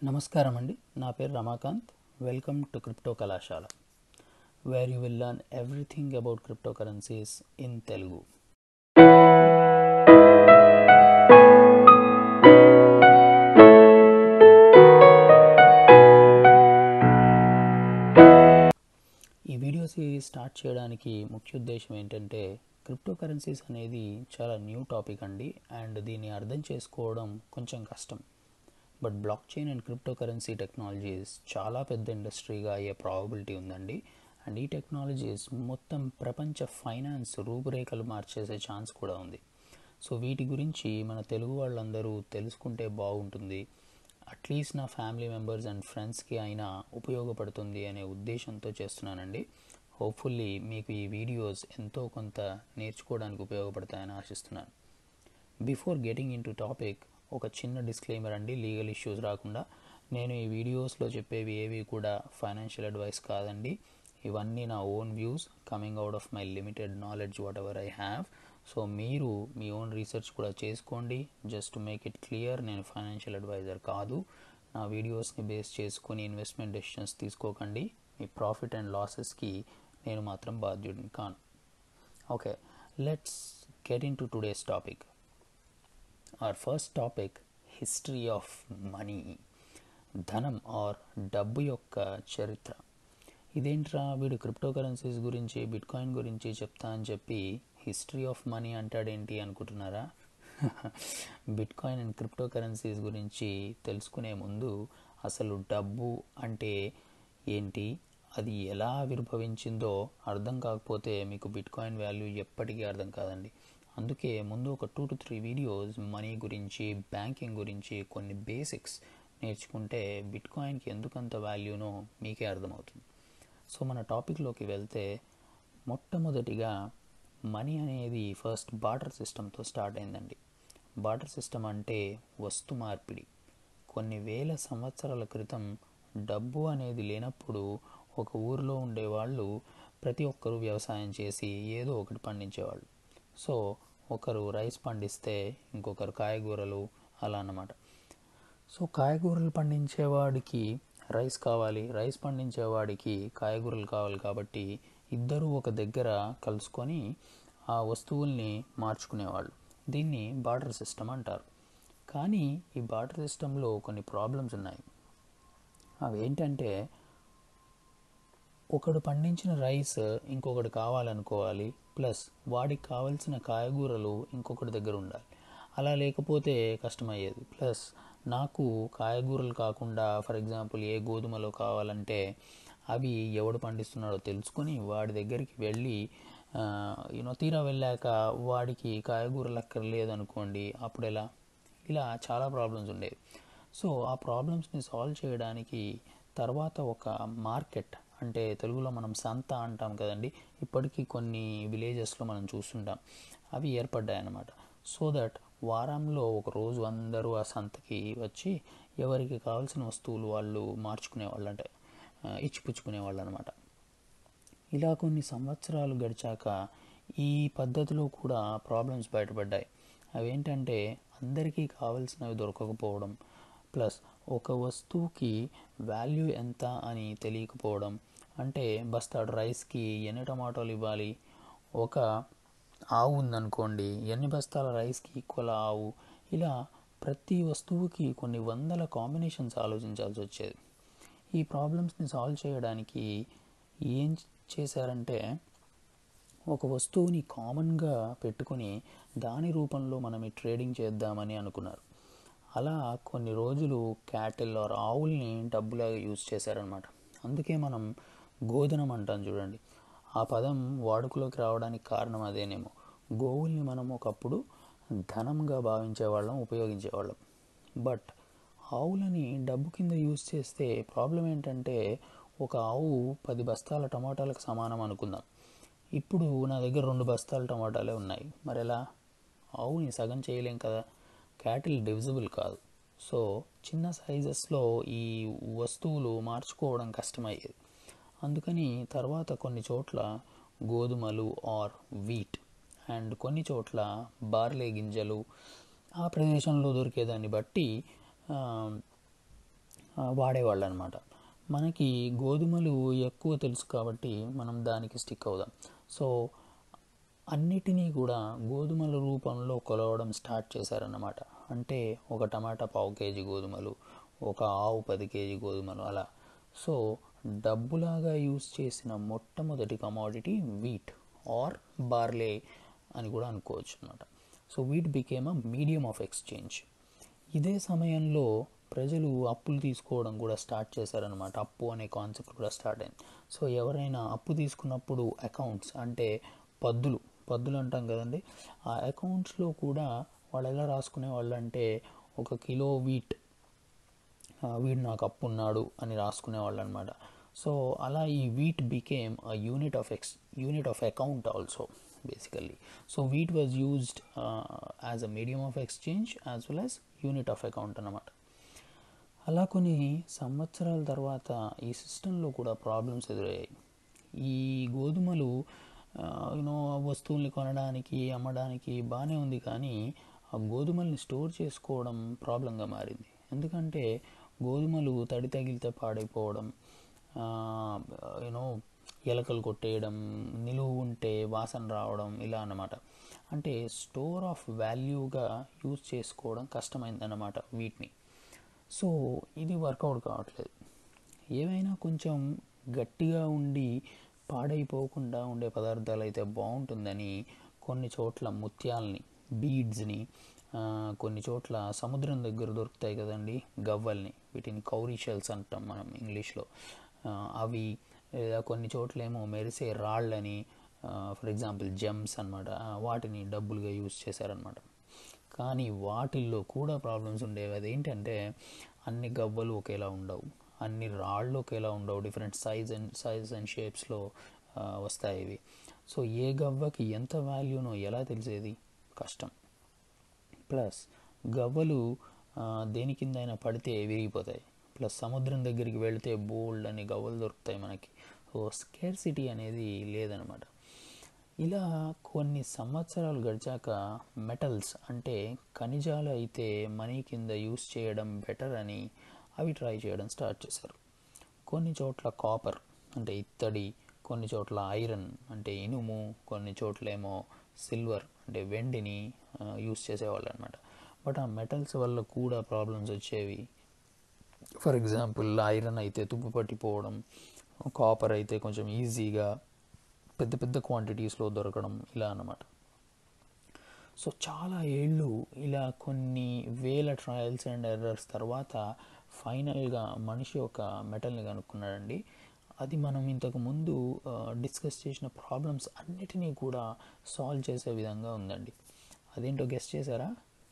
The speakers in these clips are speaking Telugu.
నమస్కారం అండి నా పేరు రమాకాంత్ వెల్కమ్ టు క్రిప్టో కళాశాల where you will learn everything about crypto currencies in Telugu ఈ వీడియో సిరీస్ స్టార్ట్ చేయడానికి ముఖ్య ఉద్దేశం ఏంటంటే క్రిప్టో కరెన్సీస్ అనేది చాలా న్యూ టాపిక్ అండి అండ్ దీన్ని అర్థం చేసుకోవడం కొంచెం కష్టం but blockchain and crypto currency technologies చాలా పెద్ద ఇండస్ట్రీగా అయ్యే ప్రాబబిలిటీ ఉందండి అండ్ ఈ టెక్నాలజీస్ మొత్తం ప్రపంచ ఫైనాన్స్ రూపురేఖలు మార్చేసే ఛాన్స్ కూడా ఉంది సో వీటి గురించి మన తెలుగు వాళ్ళందరూ తెలుసుకుంటే బాగుంటుంది అట్లీస్ట్ నా ఫ్యామిలీ మెంబర్స్ అండ్ ఫ్రెండ్స్కి అయినా ఉపయోగపడుతుంది అనే ఉద్దేశంతో చేస్తున్నానండి హోప్ఫుల్లీ మీకు ఈ వీడియోస్ ఎంతో కొంత నేర్చుకోవడానికి ఉపయోగపడతాయని ఆశిస్తున్నాను before getting in to topic ఒక చిన్న డిస్క్లైమర్ అండి లీగల్ ఇష్యూస్ రాకుండా నేను ఈ వీడియోస్లో చెప్పేవి ఏవి కూడా ఫైనాన్షియల్ అడ్వైస్ కాదండి ఇవన్నీ నా own views coming out of my limited knowledge whatever I have so మీరు మీ ఓన్ రీసెర్చ్ కూడా చేసుకోండి just to make it clear నేను ఫైనాన్షియల్ అడ్వైజర్ కాదు నా వీడియోస్ని బేస్ చేసుకొని ఇన్వెస్ట్మెంట్ డెసిషన్స్ తీసుకోకండి మీ ప్రాఫిట్ అండ్ లాసెస్కి నేను మాత్రం బాధ్యుడిని కాను okay let's get in to today's topic or first topic history of money ధనం ఆర్ డబ్బు యొక్క చరిత్ర ఇదేంట్రా వీడు క్రిప్టో కరెన్సీస్ గురించి బిట్ కాయిన్ గురించి చెప్తా అని చెప్పి హిస్టరీ ఆఫ్ మనీ అంటాడేంటి అనుకుంటున్నారా bitcoin and crypto currencies గురించి తెలుసుకునే ముందు అసలు డబ్బు అంటే ఏంటి అది ఎలా ఆవిర్భవించిందో అర్థం కాకపోతే మీకు బిట్ కాయిన్ వాల్యూ ఎప్పటికీ అర్థం కాదండి అందుకే ముందు ఒక two to three videos money గురించి బ్యాంకింగ్ గురించి కొన్ని బేసిక్స్ నేర్చుకుంటే బిట్ కాయిన్కి ఎందుకంత వాల్యూనో మీకే అర్థమవుతుంది సో మన టాపిక్లోకి వెళ్తే మొట్టమొదటిగా మనీ అనేది ఫస్ట్ బార్టర్ సిస్టంతో స్టార్ట్ అయిందండి బార్టర్ సిస్టమ్ అంటే వస్తు మార్పిడి కొన్ని వేల సంవత్సరాల క్రితం డబ్బు అనేది లేనప్పుడు ఒక ఊరిలో ఉండేవాళ్ళు ప్రతి ఒక్కరూ వ్యవసాయం చేసి ఏదో ఒకటి పండించేవాళ్ళు సో ఒకరు రైస్ పండిస్తే ఇంకొకరు కాయగూరలు అలా అన్నమాట సో కాయగూరలు పండించేవాడికి రైస్ కావాలి రైస్ పండించేవాడికి కాయగూరలు కావాలి కాబట్టి ఇద్దరు ఒక దగ్గర కలుసుకొని ఆ వస్తువుల్ని మార్చుకునేవాళ్ళు దీన్ని బార్టర్ సిస్టమ్ అంటారు కానీ ఈ బార్టర్ సిస్టంలో కొన్ని ప్రాబ్లమ్స్ ఉన్నాయి అవి ఏంటంటే ఒకడు పండించిన రైస్ ఇంకొకటి కావాలనుకోవాలి ప్లస్ వాడికి కావాల్సిన కాయగూరలు ఇంకొకటి దగ్గర ఉండాలి అలా లేకపోతే కష్టమయ్యేది ప్లస్ నాకు కాయగూరలు కాకుండా ఫర్ ఎగ్జాంపుల్ ఏ గోధుమలో కావాలంటే అవి ఎవడు పండిస్తున్నాడో తెలుసుకొని వాడి దగ్గరికి వెళ్ళి యూనో తీరా వెళ్ళాక వాడికి కాయగూరలు అక్కర్లేదు అనుకోండి అప్పుడు ఎలా ఇలా చాలా ప్రాబ్లమ్స్ ఉండేవి సో ఆ ప్రాబ్లమ్స్ని సాల్వ్ చేయడానికి తర్వాత ఒక మార్కెట్ అంటే తెలుగులో మనం సంత అంటాం కదండి ఇప్పటికీ కొన్ని విలేజెస్లో మనం చూస్తుంటాం అవి ఏర్పడ్డాయి అన్నమాట సో దట్ వారంలో ఒక రోజు అందరూ ఆ సంతకి వచ్చి ఎవరికి కావాల్సిన వస్తువులు వాళ్ళు మార్చుకునేవాళ్ళు అంటే ఇచ్చిపుచ్చుకునేవాళ్ళు అనమాట ఇలా కొన్ని సంవత్సరాలు గడిచాక ఈ పద్ధతిలో కూడా ప్రాబ్లమ్స్ బయటపడ్డాయి అవేంటంటే అందరికీ కావలసినవి దొరకకపోవడం ప్లస్ ఒక వస్తువుకి వాల్యూ ఎంత అని తెలియకపోవడం అంటే బస్తాడు రైస్కి ఎన్ని టమాటోలు ఇవ్వాలి ఒక ఆవు ఉందనుకోండి ఎన్ని బస్తాల రైస్కి ఈక్వల్ ఆవు ఇలా ప్రతి వస్తువుకి కొన్ని వందల కాంబినేషన్స్ ఆలోచించాల్సి వచ్చేది ఈ ప్రాబ్లమ్స్ని సాల్వ్ చేయడానికి ఏం చేశారంటే ఒక వస్తువుని కామన్గా పెట్టుకొని దాని రూపంలో మనం ఈ ట్రేడింగ్ చేద్దామని అనుకున్నారు అలా కొన్ని రోజులు క్యాటిల్ ఆర్ ఆవుల్ని డబ్బులాగా యూజ్ చేశారనమాట అందుకే మనం గోధనం అంటాం చూడండి ఆ పదం వాడుకలోకి రావడానికి కారణం అదేనేమో గోవుల్ని మనం ఒకప్పుడు ధనంగా భావించేవాళ్ళం ఉపయోగించేవాళ్ళం బట్ ఆవులని డబ్బు కింద యూజ్ చేస్తే ప్రాబ్లం ఏంటంటే ఒక ఆవు పది బస్తాల టమాటాలకు సమానం అనుకుందాం ఇప్పుడు నా దగ్గర రెండు బస్తాల టమాటాలే ఉన్నాయి మరి ఎలా ఆవుని సగం చేయలేం కదా క్యాటిల్ డివిజిబుల్ కాదు సో చిన్న సైజెస్లో ఈ వస్తువులు మార్చుకోవడం కష్టమయ్యేది అందుకని తర్వాత కొన్ని చోట్ల గోధుమలు ఆర్ వీట్ అండ్ కొన్ని చోట్ల బార్లే గింజలు ఆ ప్రదేశంలో దొరికేదాన్ని బట్టి వాడేవాళ్ళు అనమాట మనకి గోధుమలు ఎక్కువ తెలుసు కాబట్టి మనం దానికి స్టిక్ అవుదాం సో అన్నిటినీ కూడా గోధుమల రూపంలో కొలవడం స్టార్ట్ చేశారన్నమాట అంటే ఒక టమాటా పావు కేజీ గోధుమలు ఒక ఆవు పది కేజీ గోధుమలు అలా సో డబ్బులాగా యూస్ చేసిన మొట్టమొదటి కమాడిటీ వీట్ ఆర్ బార్లే అని కూడా అనుకోవచ్చు అనమాట so wheat became a medium of exchange ఇదే సమయంలో ప్రజలు అప్పులు తీసుకోవడం కూడా స్టార్ట్ చేశారనమాట అప్పు అనే కాన్సెప్ట్ కూడా స్టార్ట్ అయింది సో ఎవరైనా అప్పు తీసుకున్నప్పుడు అకౌంట్స్ అంటే పద్దులు పద్దులు అంటాం కదండి ఆ అకౌంట్స్లో కూడా వాళ్ళు ఎలా రాసుకునే వాళ్ళు అంటే ఒక కిలో వీట్ వీడు నాకు అప్పు ఉన్నాడు అని రాసుకునే వాళ్ళు అనమాట సో అలా ఈ wheat became a unit of ex unit of account also basically so wheat was used as a medium of exchange as well as unit of account అనమాట అలా కొన్ని సంవత్సరాల తర్వాత ఈ సిస్టంలో కూడా ప్రాబ్లమ్స్ ఎదురయ్యాయి ఈ గోధుమలు యూనో వస్తువుల్ని కొనడానికి అమ్మడానికి బాగానే ఉంది కానీ ఆ గోధుమల్ని స్టోర్ చేసుకోవడం ప్రాబ్లంగా మారింది ఎందుకంటే గోధుమలు తడి తగిలితే పాడైపోవడం యూనో ఎలకలు కొట్టేయడం నిలువు ఉంటే వాసన రావడం ఇలా అన్నమాట అంటే స్టోర్ ఆఫ్ వాల్యూగా యూజ్ చేసుకోవడం కష్టమైందన్నమాట వీటిని సో ఇది వర్కౌట్ కావట్లేదు ఏమైనా కొంచెం గట్టిగా ఉండి పాడైపోకుండా ఉండే పదార్థాలు అయితే బాగుంటుందని కొన్ని చోట్ల ముత్యాలని బీడ్స్ని కొన్ని చోట్ల సముద్రం దగ్గర దొరుకుతాయి కదండి గవ్వల్ని వీటిని కౌరీ షెల్స్ అంటాం మనం ఇంగ్లీష్లో అవి లేదా కొన్ని చోట్ల ఏమో మెరిసే రాళ్ళని ఫర్ ఎగ్జాంపుల్ జెమ్స్ అనమాట వాటిని డబ్బులుగా యూజ్ చేశారనమాట కానీ వాటిల్లో కూడా ప్రాబ్లమ్స్ ఉండేవి అదేంటంటే అన్ని గవ్వలు ఒకేలా ఉండవు అన్ని రాళ్ళు ఒకేలా ఉండవు different size and size and షేప్స్లో వస్తాయి ఇవి సో ఏ గవ్వకి ఎంత వాల్యూనో ఎలా తెలిసేది కష్టం ప్లస్ గవ్వలు దేని కిందైనా పడితే విరిగిపోతాయి ప్లస్ సముద్రం దగ్గరికి వెళితే బోల్డ్ అని గవ్వలు దొరుకుతాయి మనకి సో స్కేర్సిటీ అనేది లేదనమాట ఇలా కొన్ని సంవత్సరాలు గడిచాక మెటల్స్ అంటే ఖనిజాలు అయితే మనీ కింద యూస్ చేయడం బెటర్ అని అవి ట్రై చేయడం స్టార్ట్ చేశారు కొన్ని చోట్ల కాపర్ అంటే ఇత్తడి కొన్ని చోట్ల ఐరన్ అంటే ఇనుము కొన్ని చోట్ల ఏమో సిల్వర్ అంటే వెండిని యూస్ చేసేవాళ్ళు అనమాట బట్ ఆ మెటల్స్ వల్ల కూడా ప్రాబ్లమ్స్ వచ్చేవి ఫర్ ఎగ్జాంపుల్ ఐరన్ అయితే తుప్పు పట్టిపోవడం కాపర్ అయితే కొంచెం ఈజీగా పెద్ద పెద్ద క్వాంటిటీస్లో దొరకడం ఇలా అన్నమాట సో చాలా ఏళ్ళు ఇలా కొన్ని వేల ట్రయల్స్ అండ్ ఎర్రర్స్ తర్వాత ఫైనల్గా మనిషి ఒక మెటల్ని కనుక్కున్నాడండి అది మనం ఇంతకు ముందు డిస్కస్ చేసిన ప్రాబ్లమ్స్ అన్నిటినీ కూడా సాల్వ్ చేసే విధంగా ఉందండి అదేంటో గెస్ట్ చేశారా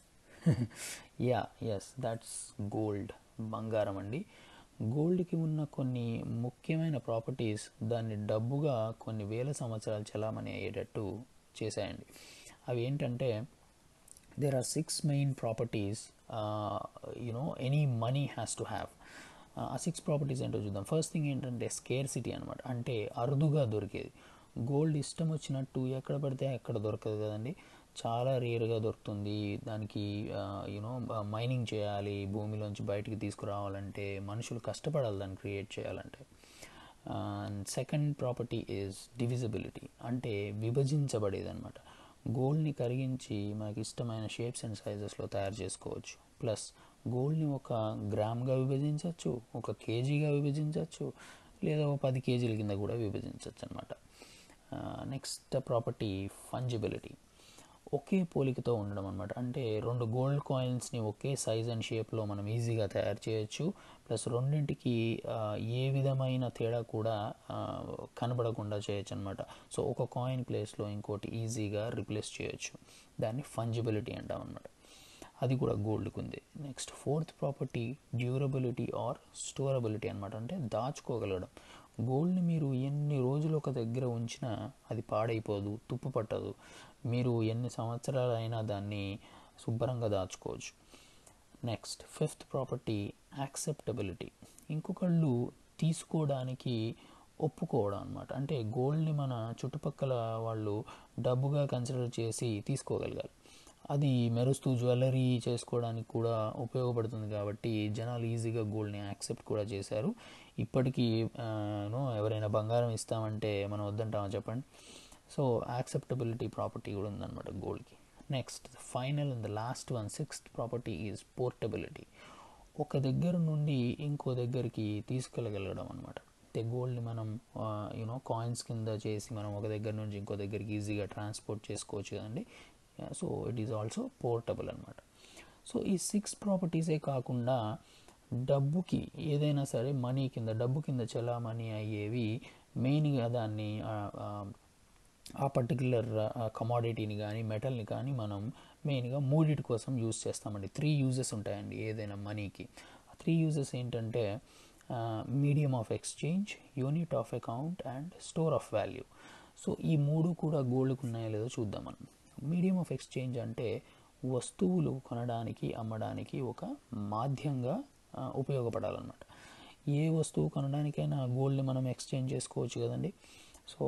యా ఎస్ దట్స్ గోల్డ్ బంగారం అండి గోల్డ్కి ఉన్న కొన్ని ముఖ్యమైన ప్రాపర్టీస్ దాన్ని డబ్బుగా కొన్ని వేల సంవత్సరాలు చలామణి అయ్యేటట్టు చేశాయండి అవి ఏంటంటే there are six main properties you know any money has to have ఆ సిక్స్ ప్రాపర్టీస్ ఏంటో చూద్దాం ఫస్ట్ థింగ్ ఏంటంటే స్కేర్ సిటీ అనమాట అంటే అరుదుగా దొరికేది గోల్డ్ ఇష్టం వచ్చినట్టు ఎక్కడ పడితే ఎక్కడ దొరకదు కదండి చాలా రేర్గా దొరుకుతుంది దానికి యూనో మైనింగ్ చేయాలి భూమిలోంచి బయటికి తీసుకురావాలంటే మనుషులు కష్టపడాలి దాన్ని క్రియేట్ చేయాలంటే and second property is divisibility అంటే విభజించబడేది అనమాట గోల్డ్ని కరిగించి మనకి ఇష్టమైన షేప్స్ అండ్ సైజెస్లో తయారు చేసుకోవచ్చు ప్లస్ గోల్డ్ని ఒక గ్రామ్గా విభజించవచ్చు ఒక కేజీగా విభజించవచ్చు లేదా ఒక పది కేజీల కింద కూడా విభజించవచ్చు అనమాట నెక్స్ట్ ప్రాపర్టీ ఫంజిబిలిటీ ఒకే పోలికతో ఉండడం అనమాట అంటే రెండు గోల్డ్ కాయిన్స్ని ఒకే సైజ్ అండ్ షేప్లో మనం ఈజీగా తయారు చేయొచ్చు ప్లస్ రెండింటికి ఏ విధమైన తేడా కూడా కనబడకుండా చేయొచ్చు అనమాట సో ఒక కాయిన్ ప్లేస్లో ఇంకోటి ఈజీగా రిప్లేస్ చేయొచ్చు దాన్ని ఫంజిబిలిటీ అంటాం అనమాట అది కూడా గోల్డ్కి ఉంది next fourth property durability or storability అనమాట అంటే దాచుకోగలగడం గోల్డ్ని మీరు ఎన్ని రోజులు ఒక దగ్గర ఉంచినా అది పాడైపోదు తుప్పు పట్టదు మీరు ఎన్ని సంవత్సరాలైనా దాన్ని శుభ్రంగా దాచుకోవచ్చు నెక్స్ట్ ఫిఫ్త్ ప్రాపర్టీ యాక్సెప్టబిలిటీ ఇంకొకళ్ళు తీసుకోవడానికి ఒప్పుకోవడం అనమాట అంటే గోల్డ్ని మన చుట్టుపక్కల వాళ్ళు డబ్బుగా కన్సిడర్ చేసి తీసుకోగలగాలి అది మెరుస్తూ జ్యువెలరీ చేసుకోవడానికి కూడా ఉపయోగపడుతుంది కాబట్టి జనాలు ఈజీగా గోల్డ్ని యాక్సెప్ట్ కూడా చేశారు ఇప్పటికీ నో ఎవరైనా బంగారం ఇస్తామంటే మనం వద్దంటామా చెప్పండి సో యాక్సెప్టబిలిటీ ప్రాపర్టీ కూడా ఉందన్నమాట గోల్డ్కి next final and the last one sixth property is portability ఒక దగ్గర నుండి ఇంకో దగ్గరికి తీసుకెళ్ళగలగడం అనమాట అంటే గోల్డ్ని మనం యూనో కాయిన్స్ కింద చేసి మనం ఒక దగ్గర నుంచి ఇంకో దగ్గరికి ఈజీగా ట్రాన్స్పోర్ట్ చేసుకోవచ్చు కదండి so it is also portable అనమాట సో ఈ సిక్స్ ప్రాపర్టీసే కాకుండా డబ్బుకి ఏదైనా సరే మనీ కింద డబ్బు కింద చలామణి అయ్యేవి మెయిన్గా దాన్ని ఆ పర్టికులర్ కమాడిటీని కానీ మెటల్ని కానీ మనం మెయిన్గా మూడిటి కోసం యూజ్ చేస్తామండి త్రీ యూజెస్ ఉంటాయండి ఏదైనా మనీకి ఆ త్రీ యూజెస్ ఏంటంటే medium of exchange unit of account and store of value so ఈ మూడు కూడా గోల్డ్కి ఉన్నాయో లేదో చూద్దాం మనం మీడియం ఆఫ్ ఎక్స్చేంజ్ అంటే వస్తువులు కొనడానికి అమ్మడానికి ఒక మాధ్యంగా ఉపయోగపడాలన్నమాట ఏ వస్తువు కొనడానికైనా గోల్డ్ని మనం ఎక్స్చేంజ్ చేసుకోవచ్చు కదండి so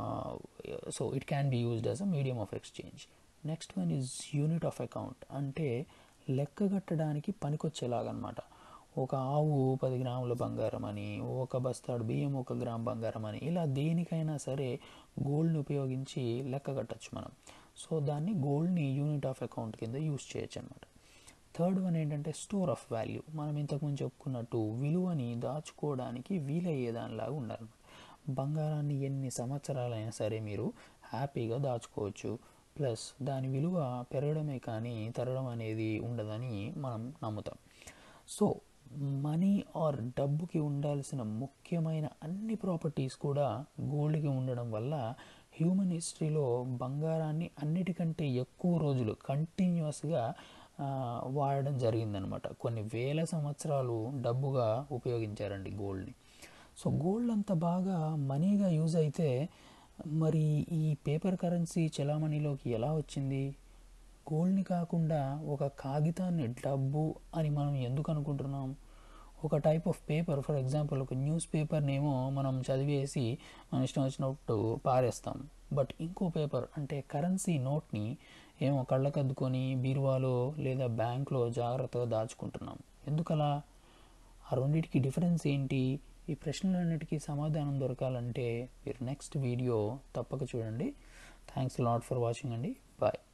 so it can be used as a medium of exchange next one is unit of account అంటే లెక్క కట్టడానికి పనికొచ్చేలాగనమాట ఒక ఆవు పది గ్రాముల బంగారం అని ఒక బస్తాడు బియ్యం ఒక గ్రామ్ బంగారం అని ఇలా దేనికైనా సరే గోల్డ్ని ఉపయోగించి లెక్క కట్టచ్చు మనం సో దాన్ని గోల్డ్ని యూనిట్ ఆఫ్ అకౌంట్ కింద యూజ్ చేయొచ్చు అనమాట థర్డ్ వన్ ఏంటంటే స్టోర్ ఆఫ్ వాల్యూ మనం ఇంతకుముందు చెప్పుకున్నట్టు విలువని దాచుకోవడానికి వీలయ్యేదానిలాగా ఉండాలన్నమాట బంగారాన్ని ఎన్ని సంవత్సరాలైనా సరే మీరు హ్యాపీగా దాచుకోవచ్చు ప్లస్ దాని విలువ పెరగడమే కానీ తరగడం అనేది ఉండదని మనం నమ్ముతాం సో మనీ ఆర్ డబ్బుకి ఉండాల్సిన ముఖ్యమైన అన్ని ప్రాపర్టీస్ కూడా గోల్డ్కి ఉండడం వల్ల హ్యూమన్ హిస్టరీలో బంగారాన్ని అన్నిటికంటే ఎక్కువ రోజులు కంటిన్యూస్గా వాడడం జరిగిందనమాట కొన్ని వేల సంవత్సరాలు డబ్బుగా ఉపయోగించారండి గోల్డ్ని సో గోల్డ్ అంత బాగా మనీగా యూజ్ అయితే మరి ఈ పేపర్ కరెన్సీ చలామణిలోకి ఎలా వచ్చింది గోల్డ్ని కాకుండా ఒక కాగితాన్ని డబ్బు అని మనం ఎందుకు అనుకుంటున్నాం ఒక type of paper for example ఒక న్యూస్ పేపర్నేమో మనం చదివేసి మన ఇష్టం వచ్చినట్టు పారేస్తాం బట్ ఇంకో పేపర్ అంటే కరెన్సీ నోట్ని ఏమో కళ్ళకద్దుకొని బీరువాలో లేదా బ్యాంక్లో జాగ్రత్తగా దాచుకుంటున్నాం ఎందుకలా ఆ రెండింటికి డిఫరెన్స్ ఏంటి ఈ ప్రశ్నలన్నిటికీ సమాధానం దొరకాలంటే మీరు నెక్స్ట్ వీడియో తప్పక చూడండి థ్యాంక్స్ లాట్ ఫర్ వాచింగ్ అండి బాయ్